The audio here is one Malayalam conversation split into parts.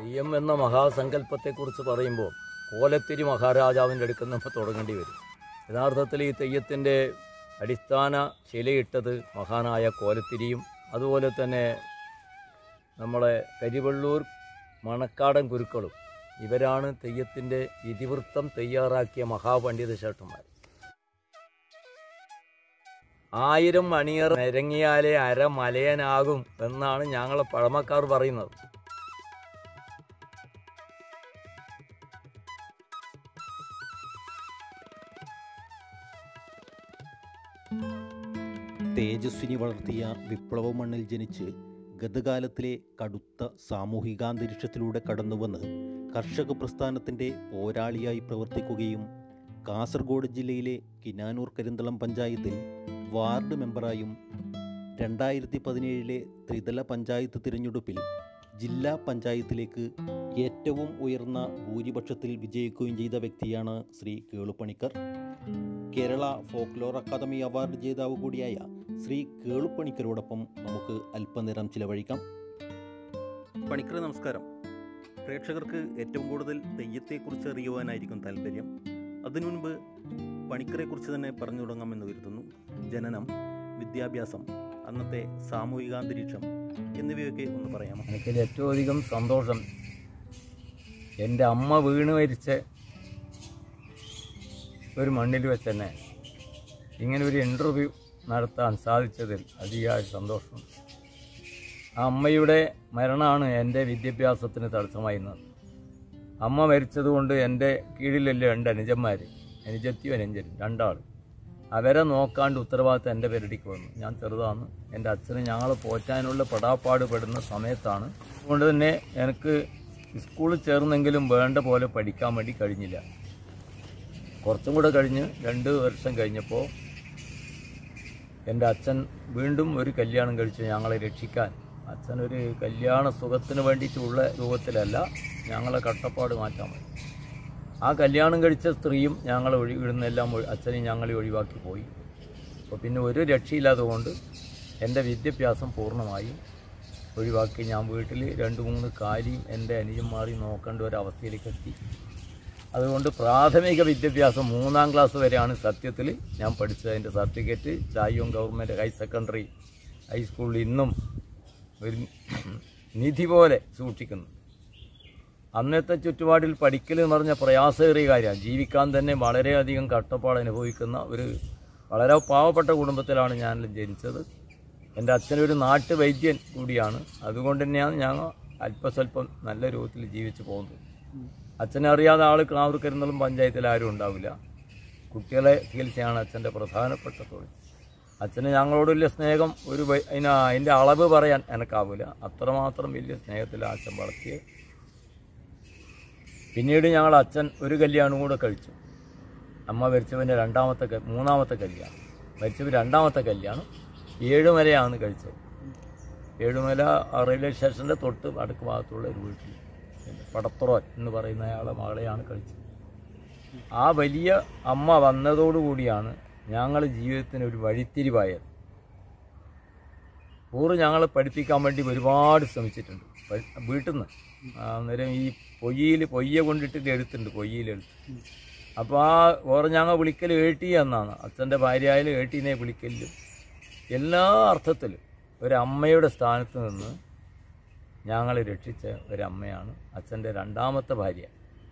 തെയ്യം എന്ന മഹാസങ്കല്പത്തെക്കുറിച്ച് പറയുമ്പോൾ കോലത്തിരി മഹാരാജാവിൻ്റെ അടുക്കൽ നമ്മൾ തുടങ്ങേണ്ടി വരും യഥാർത്ഥത്തിൽ ഈ തെയ്യത്തിൻ്റെ അടിസ്ഥാന ശിലയിട്ടത് മഹാനായ കോലത്തിരിയും അതുപോലെ തന്നെ നമ്മളെ കരിവള്ളൂർ മണക്കാടൻ കുരുക്കളും ഇവരാണ് തെയ്യത്തിൻ്റെ ഇതിവൃത്തം തയ്യാറാക്കിയ മഹാപണ്ഡിത ശേഷന്മാർ ആയിരം മണിയർ നിരങ്ങിയാലേ അര മലയനാകും എന്നാണ് ഞങ്ങളെ പഴമക്കാർ പറയുന്നത് തേജസ്വിനി വളർത്തിയ വിപ്ലവ മണ്ണിൽ ജനിച്ച് ഗതകാലത്തിലെ കടുത്ത സാമൂഹികാന്തരീക്ഷത്തിലൂടെ കടന്നുവന്ന് കർഷക പ്രസ്ഥാനത്തിൻ്റെ പോരാളിയായി പ്രവർത്തിക്കുകയും കാസർഗോഡ് ജില്ലയിലെ കിനാനൂർ കരിന്തളം പഞ്ചായത്തിൽ വാർഡ് മെമ്പറായും രണ്ടായിരത്തി പതിനേഴിലെ ത്രിതല പഞ്ചായത്ത് തിരഞ്ഞെടുപ്പിൽ ജില്ലാ പഞ്ചായത്തിലേക്ക് ഏറ്റവും ഉയർന്ന ഭൂരിപക്ഷത്തിൽ വിജയിക്കുകയും ചെയ്ത വ്യക്തിയാണ് Shri Keluppanikkar Kerala folklore academy award ജേതാവ് കൂടിയായ ശ്രീ കേളുപ്പണിക്കരോടൊപ്പം നമുക്ക് അല്പനേരം ചിലവഴിക്കാം പണിക്കർ നമസ്കാരം പ്രേക്ഷകർക്ക് ഏറ്റവും കൂടുതൽ തെയ്യത്തെക്കുറിച്ച് അറിയുവാനായിരിക്കും താല്പര്യം അതിനു മുൻപ് പണിക്കരെക്കുറിച്ച് തന്നെ പറഞ്ഞു തുടങ്ങാമെന്ന് കരുതുന്നു ജനനം വിദ്യാഭ്യാസം അന്നത്തെ സാമൂഹികാന്തരീക്ഷം എന്നിവയൊക്കെ ഒന്ന് പറയാമോ എനിക്കിത് ഏറ്റവും അധികം സന്തോഷം എൻ്റെ അമ്മ വീണ് മരിച്ച ഒരു മണ്ണിൽ വെച്ച് തന്നെ ഇങ്ങനെ ഒരു ഇൻ്റർവ്യൂ നടത്താൻ സാധിച്ചതിൽ അതിയായ സന്തോഷം ആ അമ്മയുടെ മരണമാണ് എൻ്റെ വിദ്യാഭ്യാസത്തിന് തടസ്സമായിരുന്നത് അമ്മ മരിച്ചതുകൊണ്ട് എൻ്റെ കീഴിലല്ലേ രണ്ട് അനുജന്മാർ അനുജത്തിയും അനുജനും രണ്ടാൾ അവരെ നോക്കാണ്ട് ഉത്തരവാദിത്തം എൻ്റെ പേരടിക്ക് വന്നു ഞാൻ ചെറുതാണ് എൻ്റെ അച്ഛന് ഞങ്ങളെ പോറ്റാനുള്ള പെടാപ്പാട് പെടുന്ന സമയത്താണ് അതുകൊണ്ട് തന്നെ എനിക്ക് സ്കൂളിൽ ചേർന്നെങ്കിലും വേണ്ട പോലെ പഠിക്കാൻ വേണ്ടി കഴിഞ്ഞില്ല കുറച്ചും കൂടെ കഴിഞ്ഞ് രണ്ട് വർഷം കഴിഞ്ഞപ്പോൾ എൻ്റെ അച്ഛൻ വീണ്ടും ഒരു കല്യാണം കഴിച്ച് ഞങ്ങളെ രക്ഷിക്കാൻ അച്ഛൻ ഒരു കല്യാണ സുഖത്തിന് വേണ്ടിയിട്ടുള്ള രൂപത്തിലല്ല ഞങ്ങളെ കട്ടപ്പാട് മാറ്റാൻ വേണ്ടി ആ കല്യാണം കഴിച്ച സ്ത്രീയും ഞങ്ങളെ ഒഴി ഇടുന്നെല്ലാം ഒഴി- അച്ഛനെയും ഞങ്ങളെ ഒഴിവാക്കി പോയി അപ്പോൾ പിന്നെ ഒരു രക്ഷയില്ലാതെ കൊണ്ട് എൻ്റെ വിദ്യാഭ്യാസം പൂർണ്ണമായും ഒഴിവാക്കി ഞാൻ വീട്ടിൽ രണ്ട് മൂന്ന് കാലിയും എൻ്റെ അനുജന്മാരെയും നോക്കേണ്ട ഒരു അവസ്ഥയിലേക്ക് എത്തി അതുകൊണ്ട് പ്രാഥമിക വിദ്യാഭ്യാസം മൂന്നാം ക്ലാസ് വരെയാണ് സത്യത്തിൽ ഞാൻ പഠിച്ചത് അതിൻ്റെ സർട്ടിഫിക്കറ്റ് ചായവും ഗവൺമെൻറ് ഹയർ സെക്കൻഡറി ഹൈസ്കൂളിൽ ഇന്നും ഒരു നിധി പോലെ സൂക്ഷിക്കുന്നു അന്നത്തെ ചുറ്റുപാടിൽ പഠിക്കൽ എന്ന് പറഞ്ഞ പ്രയാസേറിയ കാര്യമാണ് ജീവിക്കാൻ തന്നെ വളരെയധികം കഷ്ടപ്പാട് അനുഭവിക്കുന്ന ഒരു വളരെ പാവപ്പെട്ട കുടുംബത്തിലാണ് ഞാൻ ജനിച്ചത് എൻ്റെ അച്ഛനൊരു നാട്ടു വൈദ്യൻ കൂടിയാണ് അതുകൊണ്ട് തന്നെയാണ് ഞങ്ങൾ അല്പസ്വല്പം നല്ല രൂപത്തിൽ ജീവിച്ചു പോകുന്നത് അച്ഛനെ അറിയാതെ ആൾ ക്ലാവൂർ കരുന്നലും പഞ്ചായത്തിൽ ആരും ഉണ്ടാവില്ല കുട്ടികളെ ചികിത്സയാണ് അച്ഛൻ്റെ പ്രധാനപ്പെട്ട തൊഴിൽ അച്ഛന് ഞങ്ങളോട് വലിയ സ്നേഹം ഒരു വ- അതിന് അതിൻ്റെ അളവ് പറയാൻ എനിക്കാവില്ല അത്രമാത്രം വലിയ സ്നേഹത്തിൽ അച്ഛൻ വളർത്തിയത് പിന്നീട് ഞങ്ങൾ അച്ഛൻ ഒരു കല്യാണം കൂടെ കഴിച്ചു അമ്മ മരിച്ചവൻ്റെ രണ്ടാമത്തെ ക- മൂന്നാമത്തെ കല്യാണം മരിച്ചവർ രണ്ടാമത്തെ കല്യാണം ഏഴുമലയാണ് കഴിച്ചത് ഏഴുമല ആ റെയിൽവേ സ്റ്റേഷൻ്റെ തൊട്ട് വടക്ക് ഭാഗത്തുള്ള ഒരു വീട്ടിൽ പടത്തുറോൻ എന്ന് പറയുന്ന അയാളെ മകളെയാണ് കഴിച്ചത് ആ വലിയ അമ്മ വന്നതോടുകൂടിയാണ് ഞങ്ങൾ ജീവിതത്തിന് ഒരു വഴിത്തിരിവായത് ഊറ് ഞങ്ങളെ പഠിപ്പിക്കാൻ വേണ്ടി ഒരുപാട് ശ്രമിച്ചിട്ടുണ്ട് പ- വീട്ടിൽ നിന്ന് അന്നേരം ഈ പൊയ്യിൽ പൊയ്യ കൊണ്ടിട്ട് എഴുത്തുണ്ട് പൊയ്യിൽ എഴുത്ത് അപ്പോൾ ആ ഓറെ ഞങ്ങൾ വിളിക്കൽ ഏട്ടി എന്നാണ് അച്ഛൻ്റെ ഭാര്യയായാലും ഏട്ടീനെ വിളിക്കലും എല്ലാ അർത്ഥത്തിലും ഒരമ്മയുടെ സ്ഥാനത്ത് നിന്ന് ഞങ്ങളെ രക്ഷിച്ച ഒരമ്മയാണ് അച്ഛൻ്റെ രണ്ടാമത്തെ ഭാര്യ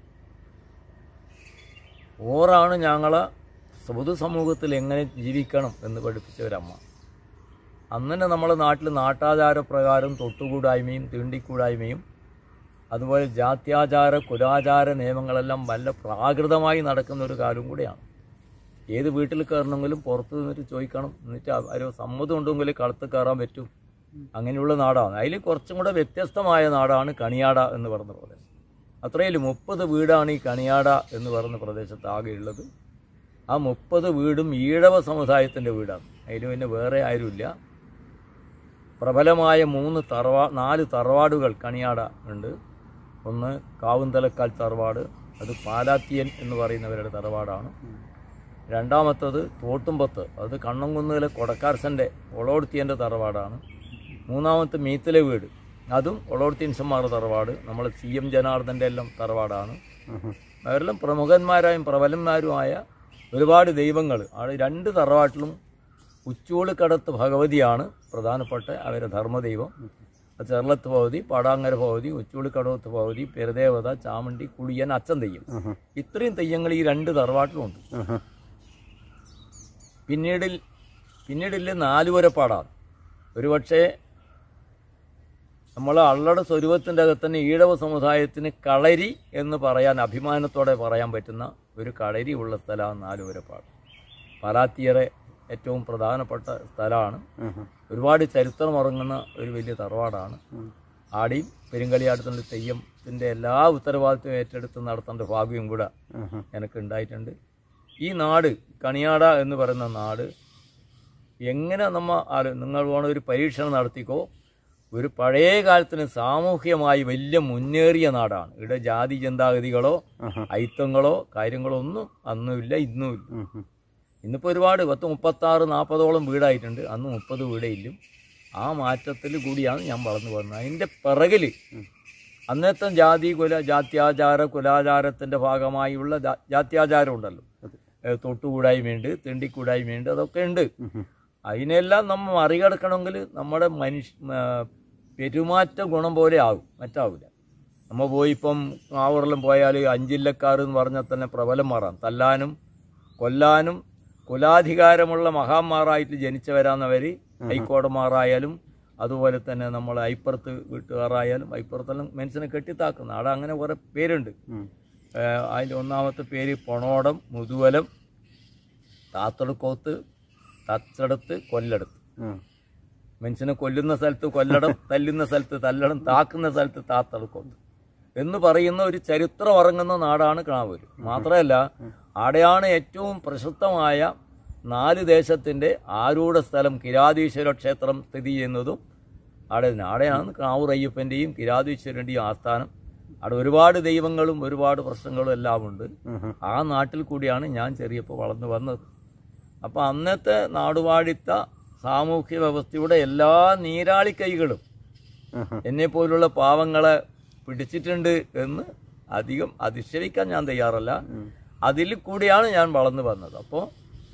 ഓറാണ് ഞങ്ങളെ പൊതുസമൂഹത്തിൽ എങ്ങനെ ജീവിക്കണം എന്ന് പഠിപ്പിച്ച ഒരമ്മ അന്ന് തന്നെ നമ്മുടെ നാട്ടിൽ നാട്ടാചാരപ്രകാരം തൊട്ടുകൂടായ്മയും തീണ്ടിക്കൂടായ്മയും അതുപോലെ ജാത്യാചാര കുലാചാര നിയമങ്ങളെല്ലാം വല്ല പ്രാകൃതമായി നടക്കുന്ന ഒരു കാലം കൂടിയാണ് ഏത് വീട്ടിൽ കയറണമെങ്കിലും പുറത്ത് നിന്നിട്ട് ചോദിക്കണം എന്നിട്ട് അവർ സമ്മതം ഉണ്ടെങ്കിൽ കളത്ത് കയറാൻ പറ്റും അങ്ങനെയുള്ള നാടാണ് അതിൽ കുറച്ചും കൂടെ വ്യത്യസ്തമായ നാടാണ് കണിയാട എന്ന് പറഞ്ഞ പ്രദേശം അത്രയിൽ മുപ്പത് വീടാണ് ഈ കണിയാട എന്ന് പറഞ്ഞ പ്രദേശത്ത് ആകെയുള്ളത് ആ മുപ്പത് വീടും ഈഴവ സമുദായത്തിൻ്റെ വീടാണ് അതിൽ പിന്നെ വേറെ ആരുമില്ല പ്രബലമായ മൂന്ന് തറവാ നാല് തറവാടുകൾ കണിയാട ഉണ്ട് ഒന്ന് കാവുന്തലക്കാൽ തറവാട് അത് പാലാത്തിയൻ എന്ന് പറയുന്നവരുടെ തറവാടാണ് രണ്ടാമത്തത് തോട്ടുംപത്ത് അത് കണ്ണംകുന്നിലെ കൊടക്കാർസൻ്റെ ഒളോടുത്തിയൻ്റെ തറവാടാണ് മൂന്നാമത്തെ മീത്തിലെ വീട് അതും ഒളോർത്തിൻസന്മാരുടെ തറവാട് നമ്മളെ സി എം ജനാർദ്ദൻ്റെ എല്ലാം തറവാടാണ് അവരെല്ലാം പ്രമുഖന്മാരായും പ്രബലന്മാരുമായ ഒരുപാട് ദൈവങ്ങൾ അവിടെ രണ്ട് തറവാട്ടിലും ഉച്ചൂളിക്കടത്ത് ഭഗവതിയാണ് പ്രധാനപ്പെട്ട അവരുടെ ധർമ്മദൈവം ചെർളത്ത് ഭഗവതി പാടാങ്ങര ഭഗവതി ഉച്ചൂളിക്കടവത്ത് ഭഗവതി പെരുദേവത ചാമണ്ടി കുളിയൻ അച്ഛൻ തെയ്യം ഇത്രയും തെയ്യങ്ങൾ ഈ രണ്ട് തറവാട്ടിലുണ്ട് പിന്നീടിൽ പിന്നീടില്ല നാലുവരപ്പാടാണ് ഒരുപക്ഷെ നമ്മൾ അള്ളട സ്വരൂപത്തിൻ്റെ അകത്ത് തന്നെ ഈഴവ സമുദായത്തിന് കളരി എന്ന് പറയാൻ അഭിമാനത്തോടെ പറയാൻ പറ്റുന്ന ഒരു കളരി ഉള്ള സ്ഥലമാണ് നാലുവരപ്പാട് പാലാത്തിയറെ ഏറ്റവും പ്രധാനപ്പെട്ട സ്ഥലമാണ് ഒരുപാട് ചരിത്രം ഉറങ്ങുന്ന ഒരു വലിയ തറവാടാണ് ആടിയും പെരുങ്കളിയാട്ടത്തിൻ്റെ തെയ്യത്തിൻ്റെ എല്ലാ ഉത്തരവാദിത്വം ഏറ്റെടുത്ത് നടത്തേണ്ട ഭാഗ്യവും കൂടെ എനിക്ക് ഉണ്ടായിട്ടുണ്ട് ഈ നാട് കണിയാട എന്ന് പറയുന്ന നാട് എങ്ങനെ നമ്മ ആലോ നിങ്ങൾ വേണം ഒരു പരീക്ഷണം നടത്തിക്കോ ഒരു പഴയ കാലത്തിന് സാമൂഹ്യമായി വലിയ മുന്നേറിയ നാടാണ് ഇവിടെ ജാതി ചിന്താഗതികളോ ഐത്തങ്ങളോ കാര്യങ്ങളോ ഒന്നും അന്നുമില്ല ഇന്നുമില്ല ഇന്നിപ്പോൾ ഒരുപാട് പത്ത് മുപ്പത്താറ് നാൽപ്പതോളം വീടായിട്ടുണ്ട് അന്ന് മുപ്പത് വീടേ ഇല്ലും ആ മാറ്റത്തിൽ കൂടിയാണ് ഞാൻ വളർന്നു വന്നത് അതിൻ്റെ പിറകിൽ അന്നത്തെ ജാതി കുല ജാത്യാചാര കുലാചാരത്തിൻ്റെ ഭാഗമായുള്ള ജാ- ജാത്യാചാരം ഉണ്ടല്ലോ ഏഹ് തൊട്ടുകൂടായ്മയുണ്ട് തിണ്ടിക്കൂടായ്മയുണ്ട് അതൊക്കെ ഉണ്ട് അതിനെല്ലാം നമ്മൾ മറികടക്കണമെങ്കിൽ നമ്മുടെ മനുഷ്യ ആ, പെരുമാറ്റ ഗുണം പോലെ ആകും മറ്റാവില്ല നമ്മൾ പോയി ഇപ്പം ആവറെല്ലാം പോയാൽ അഞ്ചില്ലക്കാർ എന്ന് പറഞ്ഞാൽ തന്നെ പ്രബലം മാറാം തല്ലാനും കൊല്ലാനും കുലാധികാരമുള്ള മഹാന്മാരായിട്ട് ജനിച്ചവരാന്നവർ ഹൈക്കോടന്മാരായാലും അതുപോലെ തന്നെ നമ്മൾ ഐപ്പുറത്ത് വീട്ടുകാരായാലും ഐപ്പുറത്തെല്ലാം മനുഷ്യനെ കെട്ടിത്താക്കുന്ന അവിടെ അങ്ങനെ കുറേ പേരുണ്ട് ഏഹ് അതിൽ ഒന്നാമത്തെ പേര് പൊണോടം മുതുവലം താത്തടുക്കോത്ത് തച്ചടത്ത് കൊല്ലടത്ത് മനുഷ്യനെ കൊല്ലുന്ന സ്ഥലത്ത് കൊല്ലടം തല്ലുന്ന സ്ഥലത്ത് തല്ലടം താക്കുന്ന സ്ഥലത്ത് താത്തടുക്കോത്ത് എന്ന് പറയുന്ന ഒരു ചരിത്രം ഉറങ്ങുന്ന നാടാണ് കാവൂര് മാത്രമല്ല അവിടെയാണ് ഏറ്റവും പ്രശസ്തമായ നാല് ദേശത്തിൻ്റെ ആരൂഢ സ്ഥലം കിരാതീശ്വര ക്ഷേത്രം സ്ഥിതി ചെയ്യുന്നതും അവിടെ അവിടെയാണ് കാവൂർ അയ്യപ്പൻ്റെയും കിരാതീശ്വരൻ്റെയും ആസ്ഥാനം അവിടെ ഒരുപാട് ദൈവങ്ങളും ഒരുപാട് പ്രശ്നങ്ങളും എല്ലാം ഉണ്ട് ആ നാട്ടിൽ കൂടിയാണ് ഞാൻ ചെറിയപ്പോൾ വളർന്നു വന്നത് അപ്പോൾ അന്നത്തെ നാടുവാഴിത്ത സാമൂഹ്യ വ്യവസ്ഥയുടെ എല്ലാ നീരാളി കൈകളും എന്നെ പോലുള്ള പാവങ്ങളെ പിടിച്ചിട്ടുണ്ട് എന്ന് അധികം അധിക്ഷേപിക്കാൻ ഞാൻ തയ്യാറല്ല അതിൽ കൂടിയാണ് ഞാൻ വളർന്നു വന്നത് അപ്പോൾ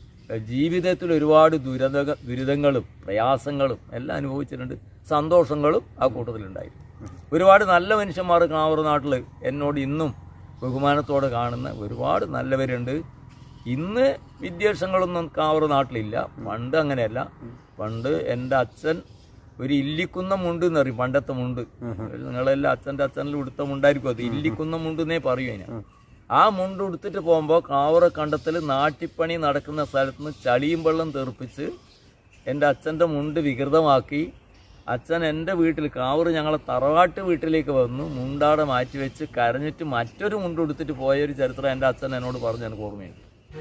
ജീവിതത്തിൽ ഒരുപാട് ദുരിത ദുരിതങ്ങളും പ്രയാസങ്ങളും എല്ലാം അനുഭവിച്ചിട്ടുണ്ട് സന്തോഷങ്ങളും ആ കൂട്ടത്തിലുണ്ടായിരുന്നു ഒരുപാട് നല്ല മനുഷ്യന്മാർ കാവൂർ നാട്ടിൽ എന്നോട് ഇന്നും ബഹുമാനത്തോടെ കാണുന്ന ഒരുപാട് നല്ലവരുണ്ട് ഇന്ന് വിദ്വേഷങ്ങളൊന്നും കാവൂർ നാട്ടിലില്ല പണ്ട് അങ്ങനെയല്ല പണ്ട് എൻ്റെ അച്ഛൻ ഒരു ഇല്ലിക്കുന്ന മുണ്ട് എന്ന് പറയും പണ്ടത്തെ മുണ്ട് നിങ്ങളെല്ലാം അച്ഛൻ്റെ അച്ഛനിൽ ഉടുത്ത മുണ്ടായിരിക്കും അത് ഇല്ലിക്കുന്ന മുണ്ട് എന്നേ പറയും അതിനെ ആ മുണ്ട് ഉടുത്തിട്ട് പോകുമ്പോൾ കാവറ കണ്ടത്തിൽ നാട്ടിപ്പണി നടക്കുന്ന സ്ഥലത്ത് നിന്ന് ചളിയും വെള്ളം തെറിപ്പിച്ച് എൻ്റെ അച്ഛൻ്റെ മുണ്ട് വികൃതമാക്കി അച്ഛൻ എൻ്റെ വീട്ടിൽ കാവൂർ ഞങ്ങളെ തറവാട്ട് വീട്ടിലേക്ക് വന്നു മുണ്ടാടെ മാറ്റി വെച്ച് കരഞ്ഞിട്ട് മറ്റൊരു മുണ്ട് ഉടുത്തിട്ട് പോയൊരു ചരിത്രം എൻ്റെ അച്ഛൻ എന്നോട് പറഞ്ഞു എനിക്ക് ഓർമ്മയുണ്ട്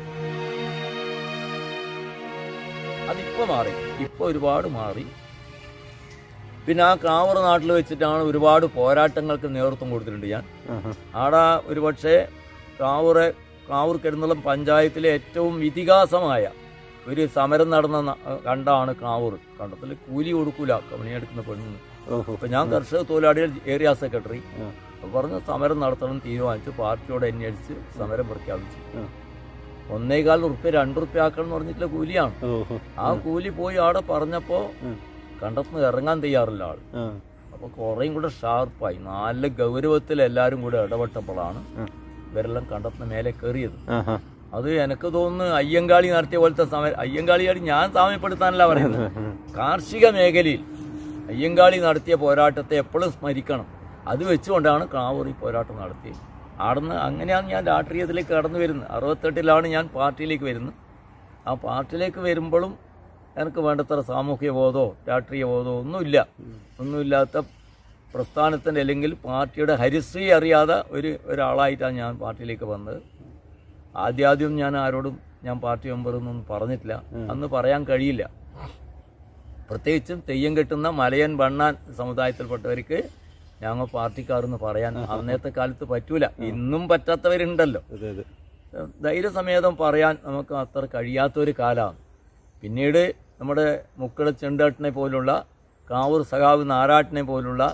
അതിപ്പോൾ മാറി ഇപ്പോൾ ഒരുപാട് മാറി പിന്നെ ആ കാവൂർ നാട്ടിൽ വെച്ചിട്ടാണ് ഒരുപാട് പോരാട്ടങ്ങൾക്ക് നേതൃത്വം കൊടുത്തിട്ടുണ്ട് ഞാൻ ആടെ ഒരുപക്ഷെ കാവൂറ് കാവൂർ കരുന്നളം പഞ്ചായത്തിലെ ഏറ്റവും ഇതിഹാസമായ ഒരു സമരം നടന്ന ന- കണ്ടാണ് കാവൂർ കണ്ടത്തിൽ കൂലി കൊടുക്കൂല പണിയെടുക്കുന്ന പെണ്ണിന് അപ്പൊ ഞാൻ കർഷക തൊഴിലാളികൾ ഏരിയ സെക്രട്ടറി അപ്പൊ പറഞ്ഞ് സമരം നടത്തണം തീരുമാനിച്ചു പാർട്ടിയോട് അന്വേഷിച്ച് സമരം പ്രഖ്യാപിച്ചു ഒന്നേകാൽ ഉറുപ്പ്യ രണ്ട് ഉറുപ്പ്യ ആക്കണം എന്ന് പറഞ്ഞിട്ടുള്ള കൂലിയാണ് ആ കൂലി പോയി അവിടെ പറഞ്ഞപ്പോ കണ്ടത്തുനിന്ന് ഇറങ്ങാൻ തയ്യാറില്ല ആൾ അപ്പൊ കുറേയും കൂടെ ഷാർപ്പായി നല്ല ഗൗരവത്തിൽ എല്ലാവരും കൂടെ ഇടപെട്ടപ്പോഴാണ് ഇവരെല്ലാം കണ്ടത്തിന് മേലെ കയറിയത് അത് എനിക്ക് തോന്നുന്നു അയ്യങ്കാളി നടത്തിയ പോലത്തെ സമയം അയ്യങ്കാളിയാടി ഞാൻ സാമ്യപ്പെടുത്താനല്ല പറയുന്നത് കാർഷിക മേഖലയിൽ അയ്യങ്കാളി നടത്തിയ പോരാട്ടത്തെ എപ്പോഴും സ്മരിക്കണം അത് വെച്ചുകൊണ്ടാണ് കാവൂർ ഈ പോരാട്ടം നടത്തിയത് ആടുന്ന് അങ്ങനെയാണ് ഞാൻ രാഷ്ട്രീയത്തിലേക്ക് കടന്നു വരുന്നത് അറുപത്തെട്ടിലാണ് ഞാൻ പാർട്ടിയിലേക്ക് വരുന്നത് ആ പാർട്ടിയിലേക്ക് വരുമ്പോഴും എനിക്ക് വേണ്ടത്ര സാമൂഹ്യ ബോധമോ രാഷ്ട്രീയ ബോധമോ ഒന്നുമില്ല ഒന്നുമില്ലാത്ത പ്രസ്ഥാനത്തിൻ്റെ അല്ലെങ്കിൽ പാർട്ടിയുടെ ഹരിശ്രീ അറിയാതെ ഒരു ഒരാളായിട്ടാണ് ഞാൻ പാർട്ടിയിലേക്ക് വന്നത് ആദ്യാദ്യം ഞാൻ ആരോടും ഞാൻ പാർട്ടി മെമ്പറൊന്നും പറഞ്ഞിട്ടില്ല അന്ന് പറയാൻ കഴിയില്ല പ്രത്യേകിച്ചും തെയ്യം കെട്ടുന്ന മലയൻ വണ്ണാൻ സമുദായത്തിൽപ്പെട്ടവർക്ക് ഞങ്ങൾ പാർട്ടിക്കാരെന്ന് പറയാൻ അന്നത്തെ കാലത്ത് പറ്റൂല ഇന്നും പറ്റാത്തവരുണ്ടല്ലോ അതെ അതെ ധൈര്യസമേതം പറയാൻ നമുക്ക് അത്ര കഴിയാത്തൊരു കാലമാണ് പിന്നീട് നമ്മുടെ മുക്കട ചെണ്ടാട്ടിനെ പോലുള്ള കാവൂർ സഖാവ് നാരാട്ടിനെ പോലുള്ള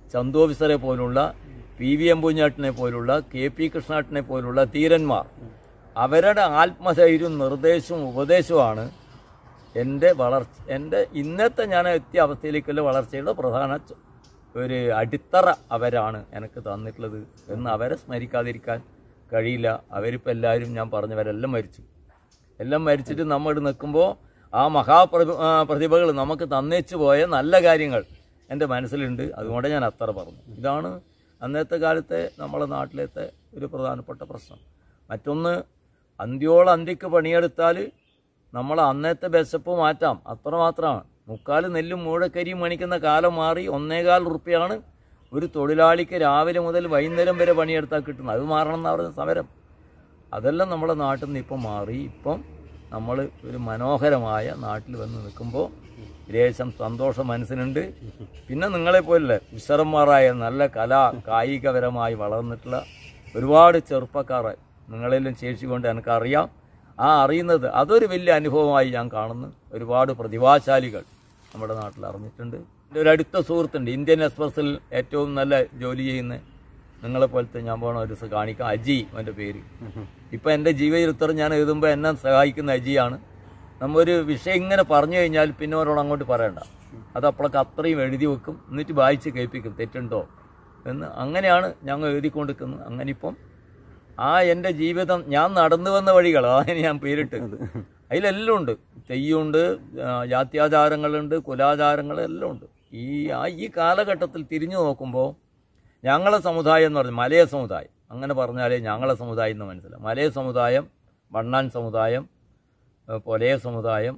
ചന്തു ഓഫീസറെ പോലുള്ള പി വി എം പൂഞ്ഞാട്ടിനെ പോലുള്ള കെ പി കൃഷ്ണാട്ടിനെ പോലുള്ള ധീരന്മാർ അവരുടെ ആത്മധൈര്യവും നിർദ്ദേശവും ഉപദേശവുമാണ് എൻ്റെ വളർച്ച എൻ്റെ ഇന്നത്തെ ഞാൻ എത്തിയ അവസ്ഥയിലേക്കുള്ള വളർച്ചയുടെ പ്രധാന ച- ഒരു അടിത്തറ അവരാണ് എനിക്ക് തന്നിട്ടുള്ളത് എന്ന് അവരെ സ്മരിക്കാതിരിക്കാൻ കഴിയില്ല അവരിപ്പോൾ എല്ലാവരും ഞാൻ പറഞ്ഞവരെല്ലാം മരിച്ചു എല്ലാം മരിച്ചിട്ട് നമ്മൾ നിൽക്കുമ്പോൾ ആ മഹാപ്രഭ പ്രതിഭകൾ നമുക്ക് തന്നേച്ചു പോയ നല്ല കാര്യങ്ങൾ എൻ്റെ മനസ്സിലുണ്ട് അതുകൊണ്ട് ഞാൻ അത്ര പറഞ്ഞു ഇതാണ് അന്നത്തെ കാലത്തെ നമ്മളെ നാട്ടിലത്തെ ഒരു പ്രധാനപ്പെട്ട പ്രശ്നം മറ്റൊന്ന് അന്ത്യോളം അന്തിക്ക് പണിയെടുത്താൽ നമ്മൾ അന്നത്തെ വിശപ്പ് മാറ്റാം അത്രമാത്രമാണ് മുക്കാൽ നെല്ലും മൂഴക്കരിയും മണിക്കുന്ന കാലം മാറി ഒന്നേകാൽ റുപ്യാണ് ഒരു തൊഴിലാളിക്ക് രാവിലെ മുതൽ വൈകുന്നേരം വരെ പണിയെടുത്താൽ കിട്ടുന്നത് അത് മാറണം എന്നാ പറയുന്ന സമരം അതെല്ലാം നമ്മുടെ നാട്ടിൽ നിന്ന് ഇപ്പം മാറി ഇപ്പം നമ്മൾ ഒരു മനോഹരമായ നാട്ടിൽ വന്ന് നിൽക്കുമ്പോൾ ലേശം സന്തോഷം മനസ്സിനുണ്ട് പിന്നെ നിങ്ങളെപ്പോലെ വിശ്വരന്മാരായ നല്ല കലാ കായികപരമായി വളർന്നിട്ടുള്ള ഒരുപാട് ചെറുപ്പക്കാർ നിങ്ങളെല്ലാം ശേഷി കൊണ്ട് എനിക്കറിയാം ആ അറിയുന്നത് അതൊരു വലിയ അനുഭവമായി ഞാൻ കാണുന്നു ഒരുപാട് പ്രതിഭാശാലികൾ നമ്മുടെ നാട്ടിൽ അറിഞ്ഞിട്ടുണ്ട് എൻ്റെ ഒരു അടുത്ത സുഹൃത്തുണ്ട് ഇന്ത്യൻ എക്സ്പ്രസിൽ ഏറ്റവും നല്ല ജോലി ചെയ്യുന്ന നിങ്ങളെ പോലത്തെ ഞാൻ പോണ ഒരു ദിവസം കാണിക്കാം അജി അവൻ്റെ പേര് ഇപ്പം എൻ്റെ ജീവചരിത്രം ഞാൻ എഴുതുമ്പോൾ എന്നെ സഹായിക്കുന്ന അജിയാണ് നമ്മ ഒരു വിഷയം ഇങ്ങനെ പറഞ്ഞു കഴിഞ്ഞാൽ പിന്നെ അവരോട് അങ്ങോട്ട് പറയണ്ട അത് അപ്പോഴൊക്കെ അത്രയും എഴുതി വെക്കും എന്നിട്ട് വായിച്ച് കേൾപ്പിക്കും തെറ്റുണ്ടോ എന്ന് അങ്ങനെയാണ് ഞങ്ങൾ എഴുതിക്കൊണ്ടിരിക്കുന്നത് അങ്ങനെ ഇപ്പം ആ എൻ്റെ ജീവിതം ഞാൻ നടന്നു വന്ന വഴികൾ അതാണ് ഞാൻ പേരിട്ട് അതിലെല്ലാം ഉണ്ട് തെയ്യമുണ്ട് ആ, ജാത്യാചാരങ്ങളുണ്ട് കുലാചാരങ്ങൾ എല്ലാം ഉണ്ട് ഈ ആ ഈ കാലഘട്ടത്തിൽ തിരിഞ്ഞു നോക്കുമ്പോൾ ഞങ്ങളെ സമുദായം എന്ന് പറഞ്ഞാൽ മലയ സമുദായം അങ്ങനെ പറഞ്ഞാലേ ഞങ്ങളെ സമുദായം എന്ന് മനസ്സിലാവും മലയ സമുദായം വണ്ണാൻ സമുദായം ഏഹ് പൊലയ സമുദായം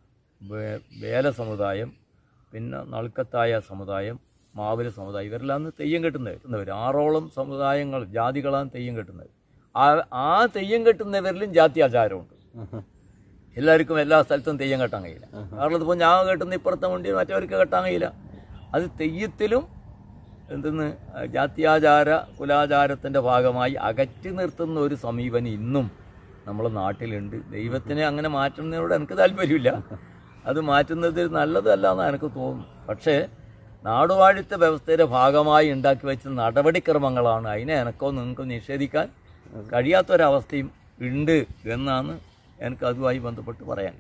വേ- വേല സമുദായം പിന്നെ നൾക്കത്തായ സമുദായം മാവില സമുദായം ഇവരെല്ലാം അന്ന് തെയ്യം കെട്ടുന്നവർ ആറോളം സമുദായങ്ങൾ ജാതികളാണ് തെയ്യം കെട്ടുന്നത് ആ ആ തെയ്യം കെട്ടുന്നവരിലും ജാതി ആചാരമുണ്ട് എല്ലാവർക്കും എല്ലാ സ്ഥലത്തും തെയ്യം കെട്ടാൻ കഴിയില്ല കാരണം ഇതിപ്പോൾ ഞാൻ കെട്ടുന്ന ഇപ്പുറത്തെ വണ്ടി മറ്റവർക്ക് കെട്ടാൻ കഴിയില്ല അത് തെയ്യത്തിലും എന്തെന്ന് ജാത്യാചാര കുലാചാരത്തിൻ്റെ ഭാഗമായി അകറ്റി നിർത്തുന്ന ഒരു സമീപനം ഇന്നും നമ്മളെ നാട്ടിലുണ്ട് ദൈവത്തിനെ അങ്ങനെ മാറ്റുന്നതിനോട് എനിക്ക് താല്പര്യമില്ല അത് മാറ്റുന്നത് നല്ലതല്ല എന്ന് എനിക്ക് തോന്നുന്നു പക്ഷേ നാടുവാഴിത്ത വ്യവസ്ഥയുടെ ഭാഗമായി ഉണ്ടാക്കി വെച്ച നടപടിക്രമങ്ങളാണ് അതിനെ എനക്കോ നിങ്ങൾക്കോ നിഷേധിക്കാൻ കഴിയാത്തൊരവസ്ഥയും ഉണ്ട് എന്നാണ് എനിക്ക് അതുമായി ബന്ധപ്പെട്ട് പറയാൻ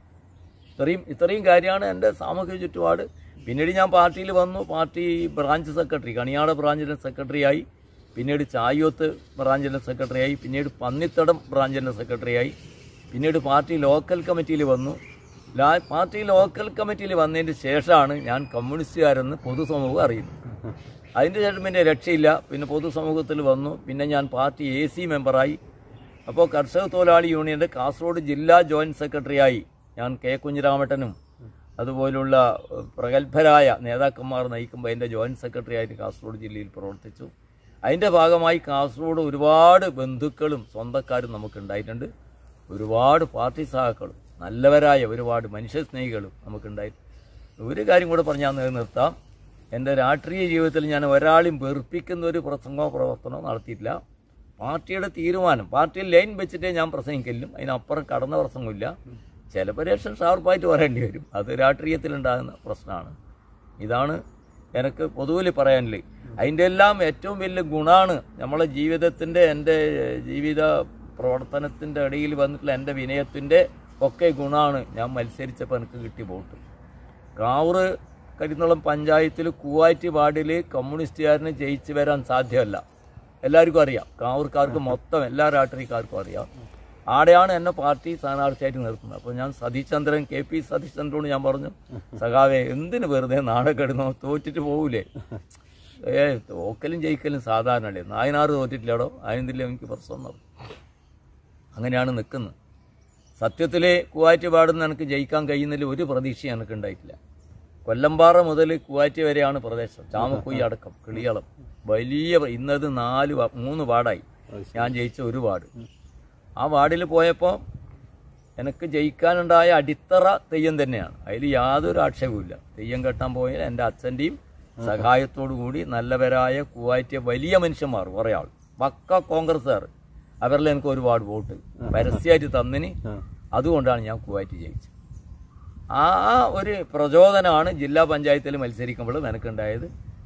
ഇത്രയും ഇത്രയും കാര്യമാണ് എൻ്റെ സാമൂഹിക ചുറ്റുപാട് പിന്നീട് ഞാൻ പാർട്ടിയിൽ വന്നു പാർട്ടി ബ്രാഞ്ച് സെക്രട്ടറി കണിയാട് ബ്രാഞ്ചിൻ്റെ സെക്രട്ടറിയായി പിന്നീട് ചായോത്ത് ബ്രാഞ്ചിൻ്റെ സെക്രട്ടറിയായി പിന്നീട് പന്നിത്തടം ബ്രാഞ്ചിൻ്റെ സെക്രട്ടറിയായി പിന്നീട് പാർട്ടി ലോക്കൽ കമ്മിറ്റിയിൽ വന്നു ലാ പാർട്ടി ലോക്കൽ കമ്മിറ്റിയിൽ വന്നതിന് ശേഷമാണ് ഞാൻ കമ്മ്യൂണിസ്റ്റുകാരെന്ന് പൊതുസമൂഹം അറിയുന്നത് അതിൻ്റെ ശേഷം പിന്നെ രക്ഷയില്ല പിന്നെ പൊതുസമൂഹത്തിൽ വന്നു പിന്നെ ഞാൻ പാർട്ടി എ സി മെമ്പറായി അപ്പോൾ കർഷക തൊഴിലാളി യൂണിയൻ്റെ കാസർഗോഡ് ജില്ലാ ജോയിൻറ്റ് സെക്രട്ടറിയായി ഞാൻ കെ കുഞ്ഞിരാമട്ടനും അതുപോലുള്ള ഏഹ്, പ്രഗത്ഭരായ നേതാക്കന്മാർ നയിക്കുമ്പോൾ അതിൻ്റെ ജോയിൻറ്റ് സെക്രട്ടറി ആയിട്ട് കാസർഗോഡ് ജില്ലയിൽ പ്രവർത്തിച്ചു അതിൻ്റെ ഭാഗമായി കാസർഗോഡ് ഒരുപാട് ബന്ധുക്കളും സ്വന്തക്കാരും നമുക്കുണ്ടായിട്ടുണ്ട് ഒരുപാട് പാർട്ടി സഹാക്കളും നല്ലവരായ ഒരുപാട് മനുഷ്യസ്നേഹികളും നമുക്കുണ്ടായി ഒരു കാര്യം കൂടെ പറഞ്ഞാൽ ഞാൻ നിർത്താം എൻ്റെ രാഷ്ട്രീയ ജീവിതത്തിൽ ഞാൻ ഒരാളെയും വെറുപ്പിക്കുന്ന ഒരു പ്രസംഗമോ പ്രവർത്തനമോ നടത്തിയിട്ടില്ല പാർട്ടിയുടെ തീരുമാനം പാർട്ടിയിൽ ലൈൻ വെച്ചിട്ടേ ഞാൻ പ്രസംഗിക്കലും അതിനപ്പുറം കടന്ന പ്രസംഗമില്ല ചില പരീക്ഷ ഷാർപ്പായിട്ട് പറയേണ്ടി വരും അത് രാഷ്ട്രീയത്തിലുണ്ടാകുന്ന പ്രശ്നമാണ് ഇതാണ് എനിക്ക് പൊതുവിൽ പറയാനുള്ളത് അതിൻ്റെ എല്ലാം ഏറ്റവും വലിയ ഗുണമാണ് നമ്മളെ ജീവിതത്തിൻ്റെ എൻ്റെ ജീവിത പ്രവർത്തനത്തിൻ്റെ ഇടയിൽ വന്നിട്ടുള്ള എൻ്റെ വിനയത്തിൻ്റെ ഒക്കെ ഗുണമാണ് ഞാൻ മത്സരിച്ചപ്പോൾ എനിക്ക് കിട്ടിയ വോട്ട് കാവൂർ കരിന്തളം പഞ്ചായത്തിൽ കൂവാറ്റി വാർഡിൽ കമ്മ്യൂണിസ്റ്റുകാരന് ജയിച്ചു വരാൻ സാധ്യമല്ല എല്ലാവർക്കും അറിയാം കാവൂർക്കാർക്ക് മൊത്തം എല്ലാ രാഷ്ട്രീയക്കാർക്കും അറിയാം ആടെയാണ് എന്നെ പാർട്ടി സ്ഥാനാർത്ഥിയായിട്ട് നിർത്തുന്നത് അപ്പോൾ ഞാൻ സതീശ്ചന്ദ്രൻ കെ പി സതീശ്ചന്ദ്രനോട് ഞാൻ പറഞ്ഞു സഖാവേ എന്തിന് വെറുതെ നാളെ കിടന്നോ തോറ്റിട്ട് പോകൂലേ ഏ തോക്കലും ജയിക്കലും സാധാരണ നായനാറ് തോറ്റിട്ടില്ലടോ അതിനെന്തില്ല എനിക്ക് പ്രശ്നം എന്ന് പറഞ്ഞു അങ്ങനെയാണ് നിൽക്കുന്നത് സത്യത്തിൽ കൂവാറ്റ് പാടുന്ന എനിക്ക് ജയിക്കാൻ കഴിയുന്നതിൽ ഒരു പ്രതീക്ഷയും എനിക്ക് ഉണ്ടായിട്ടില്ല കൊല്ലമ്പാറ മുതൽ കൂവാറ്റ് വരെയാണ് പ്രദേശം ചാമക്കുയി അടക്കം കിളിയളം വലിയ ഇന്നത് നാല് വാ- മൂന്ന് വാർഡായി ഞാൻ ജയിച്ച ഒരു വാർഡ് ആ വാർഡിൽ പോയപ്പോൾ എനിക്ക് ജയിക്കാനുണ്ടായ അടിത്തറ തെയ്യം തന്നെയാണ് അതിൽ യാതൊരു ആക്ഷേപവുമില്ല തെയ്യം കെട്ടാൻ പോയ എൻ്റെ അച്ഛൻ്റെയും സഹായത്തോടു കൂടി നല്ലവരായ കൂവാറ്റിയ വലിയ മനുഷ്യന്മാർ കുറേ ആൾ പക്ക കോൺഗ്രസ്സുകാർ അവരിൽ എനിക്ക് ഒരുപാട് വോട്ട് പരസ്യമായിട്ട് തന്നിന് അതുകൊണ്ടാണ് ഞാൻ കുവൈറ്റ് ജയിച്ചത് ആ ഒരു പ്രചോദനമാണ് ജില്ലാ പഞ്ചായത്തിൽ മത്സരിക്കുമ്പോൾ എനിക്കുണ്ടായത്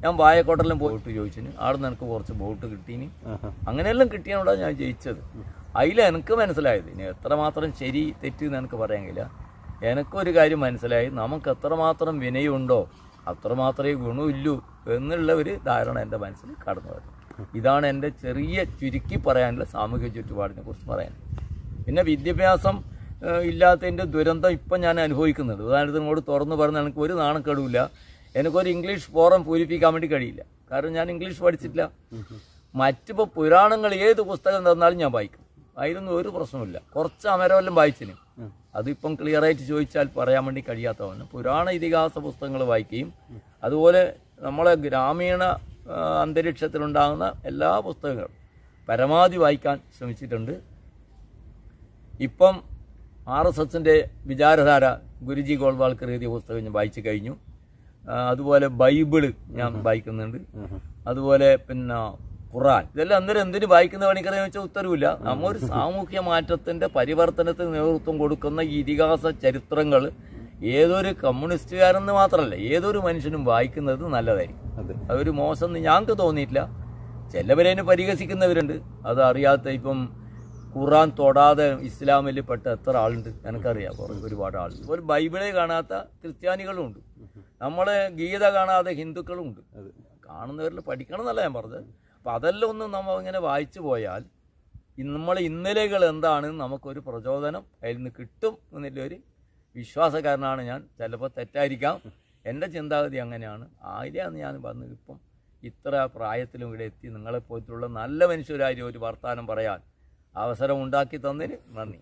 ഞാൻ വായക്കോട്ടെല്ലാം പോയിട്ട് ചോദിച്ചിന് അവിടെ നിന്ന് എനിക്ക് കുറച്ച് ബോട്ട് കിട്ടീന് ആഹാ. അങ്ങനെയെല്ലാം കിട്ടിയോണ്ടാണ് ഞാൻ ജയിച്ചത് അതിൽ എനിക്ക് മനസ്സിലായത് ഇനി എത്രമാത്രം ശരി തെറ്റ് എന്ന് എനിക്ക് പറയാൻ കഴിയില്ല എനിക്കൊരു കാര്യം മനസ്സിലായി നമുക്ക് എത്രമാത്രം വിനയമുണ്ടോ അത്രമാത്രമേ ഗുണമില്ലൂ എന്നുള്ള ഒരു ധാരണ എൻ്റെ മനസ്സിൽ കടന്നു വരും ഇതാണ് എൻ്റെ ചെറിയ ചുരുക്കി പറയാനുള്ള സാമൂഹിക ചുറ്റുപാടിനെ കുറിച്ച് പറയാൻ പിന്നെ വിദ്യാഭ്യാസം ഏഹ്, ഇല്ലാത്തതിൻ്റെ ദുരന്തം ഇപ്പം ഞാൻ അനുഭവിക്കുന്നുണ്ട് ഉദാഹരണത്തിന് ഇങ്ങോട്ട് തുറന്നു പറഞ്ഞാൽ എനിക്ക് ഒരു നാണക്കേടുമില്ല എനിക്കൊരു ഇംഗ്ലീഷ് ഫോറം പൂരിപ്പിക്കാൻ വേണ്ടി കഴിയില്ല കാരണം ഞാൻ ഇംഗ്ലീഷ് പഠിച്ചിട്ടില്ല മറ്റിപ്പോൾ പുരാണങ്ങൾ ഏത് പുസ്തകം തന്നാലും ഞാൻ വായിക്കും അതിലൊന്നും ഒരു പ്രശ്നമില്ല കുറച്ച് അമരമെല്ലാം വായിച്ചിന് അതിപ്പം ക്ലിയർ ആയിട്ട് ചോദിച്ചാൽ പറയാൻ വേണ്ടി കഴിയാത്തവന് പുരാണ ഇതിഹാസ പുസ്തകങ്ങൾ വായിക്കുകയും അതുപോലെ നമ്മളെ ഗ്രാമീണ ആ, അന്തരീക്ഷത്തിലുണ്ടാകുന്ന എല്ലാ പുസ്തകങ്ങളും പരമാവധി വായിക്കാൻ ശ്രമിച്ചിട്ടുണ്ട് ഇപ്പം ആർ എസ് എസിൻ്റെ വിചാരധാര ഗുരുജി ഗോൾവാൾക്കർ എഴുതിയ പുസ്തകം ഞാൻ വായിച്ചു കഴിഞ്ഞു ആ, അതുപോലെ ബൈബിള് ഞാൻ വായിക്കുന്നുണ്ട് അതുപോലെ പിന്നെ ഖുറാൻ ഇതെല്ലാം അന്നേരം എന്തിനു വായിക്കുന്ന പണിക്കറിയാന്ന് വെച്ചാൽ ഉത്തരവില്ല നമ്മ ഒരു സാമൂഹ്യ മാറ്റത്തിന്റെ പരിവർത്തനത്തിന് നേതൃത്വം കൊടുക്കുന്ന ഈ ഇതിഹാസ ചരിത്രങ്ങൾ ഏതൊരു കമ്മ്യൂണിസ്റ്റുകാരെന്ന് മാത്രമല്ല ഏതൊരു മനുഷ്യനും വായിക്കുന്നത് നല്ലതായിരിക്കും അതെ അതൊരു മോശം എന്ന് ഞങ്ങൾക്ക് തോന്നിയിട്ടില്ല ചിലവരതിനെ പരിഹസിക്കുന്നവരുണ്ട് അത് അറിയാത്ത ഇപ്പം ഖുറാൻ തൊടാതെ ഇസ്ലാമിൽ പെട്ട എത്ര ആളുണ്ട് എനിക്കറിയാം കുറേ ഒരുപാട് ആളുണ്ട് ഒരു ബൈബിളെ കാണാത്ത ക്രിസ്ത്യാനികളും ഉണ്ട് നമ്മളെ ഗീത കാണാതെ ഹിന്ദുക്കളും ഉണ്ട് അതെ കാണുന്നവരിൽ പഠിക്കണം എന്നല്ല ഞാൻ പറഞ്ഞത് അപ്പം അതെല്ലാം ഒന്ന് നമ്മൾ ഇങ്ങനെ വായിച്ചു പോയാൽ നമ്മളെ ഇന്നലെകൾ എന്താണെന്ന് നമുക്കൊരു പ്രചോദനം അതിൽ നിന്ന് കിട്ടും എന്നുള്ളൊരു വിശ്വാസക്കാരനാണ് ഞാൻ ചിലപ്പോൾ തെറ്റായിരിക്കാം എൻ്റെ ചിന്താഗതി അങ്ങനെയാണ് ആയിരാന്ന് ഞാൻ വന്ന് ഇപ്പം ഇത്ര പ്രായത്തിലും ഇവിടെ എത്തി നിങ്ങളെപ്പോലത്തുള്ള നല്ല മനുഷ്യരായി ഒരു വർത്തമാനം പറയാൻ അവസരം ഉണ്ടാക്കി തന്നതിന് നന്ദി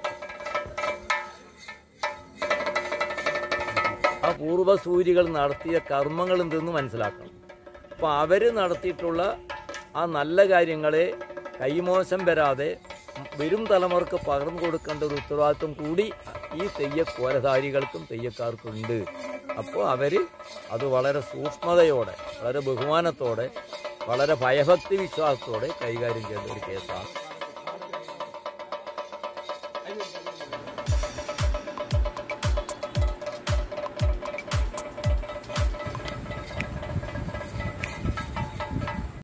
ആ പൂർവ്വസൂരികൾ നടത്തിയ കർമ്മങ്ങൾ എന്തെന്ന് മനസ്സിലാക്കണം അപ്പോൾ അവർ നടത്തിയിട്ടുള്ള ആ നല്ല കാര്യങ്ങളെ കൈമോശം വരാതെ വരും തലമുറക്ക് പകർന്നു കൊടുക്കേണ്ട ഒരു ഉത്തരവാദിത്വം കൂടി ഈ തെയ്യ കോലധാരികൾക്കും തെയ്യക്കാർക്കും ഉണ്ട് അപ്പോൾ അവർ അത് വളരെ സൂക്ഷ്മതയോടെ വളരെ ബഹുമാനത്തോടെ വളരെ ഭയഭക്തി വിശ്വാസത്തോടെ കൈകാര്യം ചെയ്ത ഒരു കേസാണ്